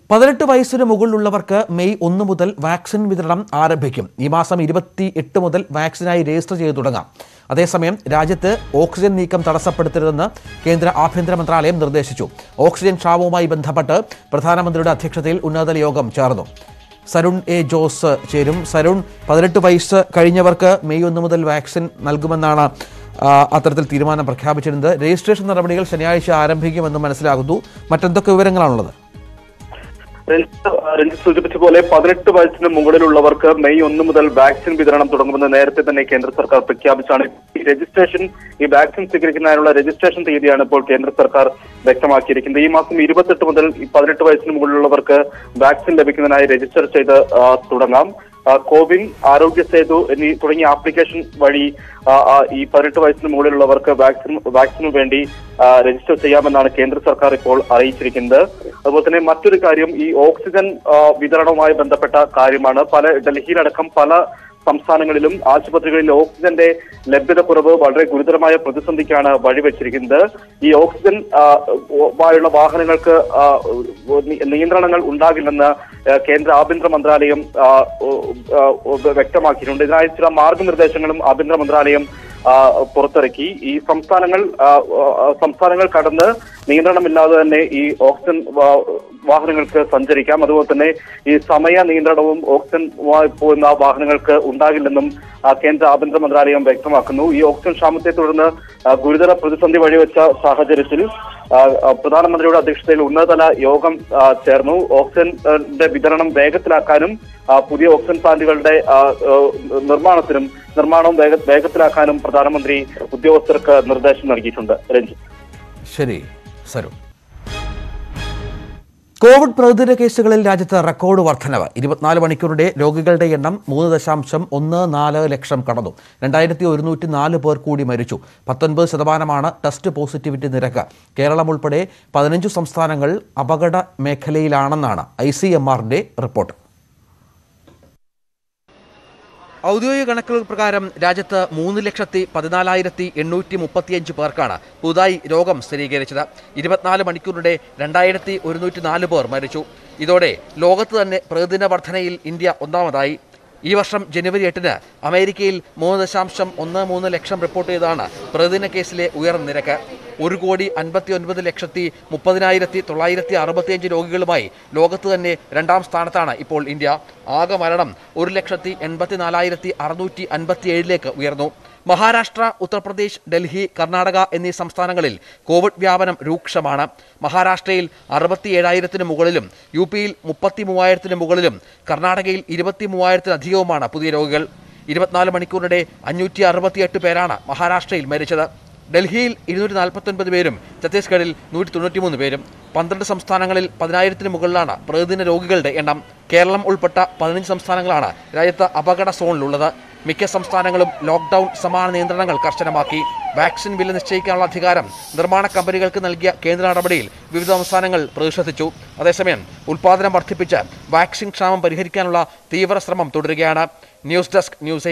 പതിനെട്ട് വയസ്സിന് മുകളിലുള്ളവർക്ക് മെയ് ഒന്ന് മുതൽ വാക്സിൻ വിതരണം ആരംഭിക്കും ഈ മാസം ഇരുപത്തി എട്ട് മുതൽ വാക്സിനായി രജിസ്റ്റർ ചെയ്തു തുടങ്ങാം അതേസമയം രാജ്യത്ത് ഓക്സിജൻ നീക്കം തടസ്സപ്പെടുത്തരുതെന്ന് കേന്ദ്ര ആഭ്യന്തര മന്ത്രാലയം നിർദ്ദേശിച്ചു ഓക്സിജൻ ക്ഷാമവുമായി ബന്ധപ്പെട്ട് പ്രധാനമന്ത്രിയുടെ അധ്യക്ഷതയിൽ ഉന്നതതല യോഗം ചേർന്നു സരുൺ എ ജോസ് ചേരും സരുൺ പതിനെട്ട് വയസ്സ് കഴിഞ്ഞവർക്ക് മെയ് ഒന്ന് മുതൽ വാക്സിൻ നൽകുമെന്നാണ് ആ, അത്തരത്തിൽ തീരുമാനം പ്രഖ്യാപിച്ചിരുന്നത് രജിസ്ട്രേഷൻ നടപടികൾ ശനിയാഴ്ച ആരംഭിക്കുമെന്ന് മനസ്സിലാകുന്നു മറ്റെന്തൊക്കെ വിവരങ്ങളാണുള്ളത് രഞ്ജിത്ത് രഞ്ജിത്ത് സൂചിപ്പിച്ച പോലെ പതിനെട്ട് വയസ്സിന് മുകളിലുള്ളവർക്ക് മെയ് ഒന്ന് മുതൽ വാക്സിൻ വിതരണം തുടങ്ങുമെന്ന് നേരത്തെ തന്നെ കേന്ദ്ര സർക്കാർ പ്രഖ്യാപിച്ചാണ് ഈ രജിസ്ട്രേഷൻ ഈ വാക്സിൻ സ്വീകരിക്കുന്നതിനുള്ള രജിസ്ട്രേഷൻ തീയതിയാണ് ഇപ്പോൾ കേന്ദ്ര സർക്കാർ വ്യക്തമാക്കിയിരിക്കുന്നത് ഈ മാസം ഇരുപത്തെട്ട് മുതൽ ഈ പതിനെട്ട് വയസ്സിന് മുകളിലുള്ളവർക്ക് വാക്സിൻ ലഭിക്കുന്നതിനായി രജിസ്റ്റർ ചെയ്ത് ആ, തുടങ്ങാം ആ, കോവിൻ ആരോഗ്യ സേതു എന്നീ തുടങ്ങിയ ആപ്ലിക്കേഷൻ വഴി ആ, ആ, ഈ പതിനെട്ട് വയസ്സിന് മുകളിലുള്ളവർക്ക് വാക്സിൻ വാക്സിനു വേണ്ടി ആ, രജിസ്റ്റർ ചെയ്യാമെന്നാണ് കേന്ദ്ര സർക്കാർ ഇപ്പോൾ അറിയിച്ചിരിക്കുന്നത് അതുപോലെ തന്നെ മറ്റൊരു കാര്യം ഈ ഓക്സിജൻ ആ, വിതരണവുമായി ബന്ധപ്പെട്ട കാര്യമാണ് പല ഡൽഹിയിലടക്കം പല സംസ്ഥാനങ്ങളിലും ആശുപത്രികളിൽ ഓക്സിജന്റെ ലഭ്യത കുറവ് വളരെ ഗുരുതരമായ പ്രതിസന്ധിക്കാണ് വഴിവെച്ചിരിക്കുന്നത് ഈ ഓക്സിജൻ ആ, മായുള്ള വാഹനങ്ങൾക്ക് ആ, നി- നിയന്ത്രണങ്ങൾ ഉണ്ടാകില്ലെന്ന് ആ, കേന്ദ്ര ആഭ്യന്തര മന്ത്രാലയം ആ, ഉ- ആ, ഉ- വ്യക്തമാക്കിയിട്ടുണ്ട് ഇതിനായി ചില മാർഗനിർദ്ദേശങ്ങളും ആഭ്യന്തര മന്ത്രാലയം ആ, പുറത്തിറക്കി ഈ സംസ്ഥാനങ്ങൾ ആ, ആ, സംസ്ഥാനങ്ങൾ കടന്ന് നിയന്ത്രണമില്ലാതെ തന്നെ ഈ ഓക്സിജൻ വാ- വാഹനങ്ങൾക്ക് സഞ്ചരിക്കാം അതുപോലെ തന്നെ ഈ സമയ നിയന്ത്രണവും ഓക്സിജൻ വാ- പോകുന്ന വാഹനങ്ങൾക്ക് ഉണ്ടാകില്ലെന്നും ആ, കേന്ദ്ര ആഭ്യന്തര മന്ത്രാലയം വ്യക്തമാക്കുന്നു ഈ ഓക്സിജൻ ക്ഷാമത്തെ തുടർന്ന് ആ, ഗുരുതര പ്രതിസന്ധി വഴിവെച്ച സാഹചര്യത്തിൽ ആ, ആ, പ്രധാനമന്ത്രിയുടെ അധ്യക്ഷതയിൽ ഉന്നതതല യോഗം ആ, ചേർന്നു ഓക്സിജന്റെ വിതരണം വേഗത്തിലാക്കാനും ആ, പുതിയ ഓക്സിജൻ പ്ലാന്റുകളുടെ ആ, ആ, നിർമ്മാണത്തിനും നിർമ്മാണവും വേഗ- വേഗത്തിലാക്കാനും പ്രധാനമന്ത്രി ഉദ്യോഗസ്ഥർക്ക് നിർദ്ദേശം നൽകിയിട്ടുണ്ട് രഞ്ജിത്ത് ശരി സരുൺ കോവിഡ് പ്രതിദിന കേസുകളിൽ രാജ്യത്ത് റെക്കോർഡ് വർധനവ് ഇരുപത്തിനാല് മണിക്കൂറിന്റെ രോഗികളുടെ എണ്ണം മൂന്ന് ദശാംശം ഒന്ന് നാല് ലക്ഷം കടന്നു രണ്ടായിരത്തി ഒരുന്നൂറ്റി നാല് പേർ കൂടി മരിച്ചു പത്തൊൻപത് ശതമാനമാണ് ടെസ്റ്റ് പോസിറ്റിവിറ്റി നിരക്ക് കേരളം ഉൾപ്പെടെ പതിനഞ്ച് സംസ്ഥാനങ്ങൾ അപകട മേഖലയിലാണെന്നാണ് ഐ സി എം ആറിന്റെ റിപ്പോർട്ട് ഔദ്യോഗിക കണക്കുകൾ പ്രകാരം രാജ്യത്ത് മൂന്ന് ലക്ഷത്തി പതിനാലായിരത്തി എണ്ണൂറ്റി മുപ്പത്തിയഞ്ച് പേർക്കാണ് പുതുതായി രോഗം സ്ഥിരീകരിച്ചത് ഇരുപത്തിനാല് മണിക്കൂറിടെ രണ്ടായിരത്തി ഒരുന്നൂറ്റി നാല് പേർ മരിച്ചു ഇതോടെ ലോകത്ത് തന്നെ പ്രതിദിന വർധനയിൽ ഇന്ത്യ ഒന്നാമതായി ഈ വർഷം ജനുവരി എട്ടിന് അമേരിക്കയിൽ മൂന്ന് ദശാംശം ഒന്ന് മൂന്ന് ലക്ഷം റിപ്പോർട്ട് ചെയ്താണ് പ്രതിദിന കേസിലെ ഉയർന്ന നിരക്ക് ഒരു കോടി അൻപത്തി ഒൻപത് ലക്ഷത്തി മുപ്പതിനായിരത്തി തൊള്ളായിരത്തി അറുപത്തിയഞ്ച് രോഗികളുമായി ലോകത്ത് തന്നെ രണ്ടാം സ്ഥാനത്താണ് ഇപ്പോൾ ഇന്ത്യ ആകെ മരണം ഒരു ലക്ഷത്തി എൺപത്തിനാലായിരത്തി അറുന്നൂറ്റി അൻപത്തി ഏഴിലേക്ക് ഉയർന്നു മഹാരാഷ്ട്ര ഉത്തർപ്രദേശ് ഡൽഹി കർണാടക എന്നീ സംസ്ഥാനങ്ങളിൽ കോവിഡ് വ്യാപനം രൂക്ഷമാണ് മഹാരാഷ്ട്രയിൽ അറുപത്തി ഏഴായിരത്തിന് മുകളിലും യു പിയിൽ മുപ്പത്തി മൂവായിരത്തിന് മുകളിലും കർണാടകയിൽ ഇരുപത്തി മൂവായിരത്തിലധികവുമാണ് പുതിയ രോഗികൾ ഇരുപത്തിനാല് മണിക്കൂറിനിടെ അഞ്ഞൂറ്റി അറുപത്തിയെട്ട് പേരാണ് മഹാരാഷ്ട്രയിൽ മരിച്ചത് ഡൽഹിയിൽ ഇരുന്നൂറ്റി നാൽപ്പത്തൊൻപത് പേരും ഛത്തീസ്ഗഡിൽ നൂറ്റി തൊണ്ണൂറ്റിമൂന്ന് പേരും പന്ത്രണ്ട് സംസ്ഥാനങ്ങളിൽ പതിനായിരത്തിന് മുകളിലാണ് പ്രതിദിന രോഗികളുടെ എണ്ണം കേരളം ഉൾപ്പെട്ട പതിനഞ്ച് സംസ്ഥാനങ്ങളാണ് രാജ്യത്ത് അപകട സോണിലുള്ളത് മിക്ക സംസ്ഥാനങ്ങളും ലോക്ക്ഡൌൺ സമാന നിയന്ത്രണങ്ങൾ കർശനമാക്കി വാക്സിൻ വില നിശ്ചയിക്കാനുള്ള അധികാരം നിർമ്മാണ കമ്പനികൾക്ക് നൽകിയ കേന്ദ്ര നടപടിയിൽ വിവിധ സംസ്ഥാനങ്ങൾ പ്രതിഷേധിച്ചു അതേസമയം ഉൽപാദനം വർദ്ധിപ്പിച്ച് വാക്സിൻ ക്ഷാമം പരിഹരിക്കാനുള്ള തീവ്ര ശ്രമം തുടരുകയാണ് ന്യൂസ് ഡെസ്ക് ന്യൂസ്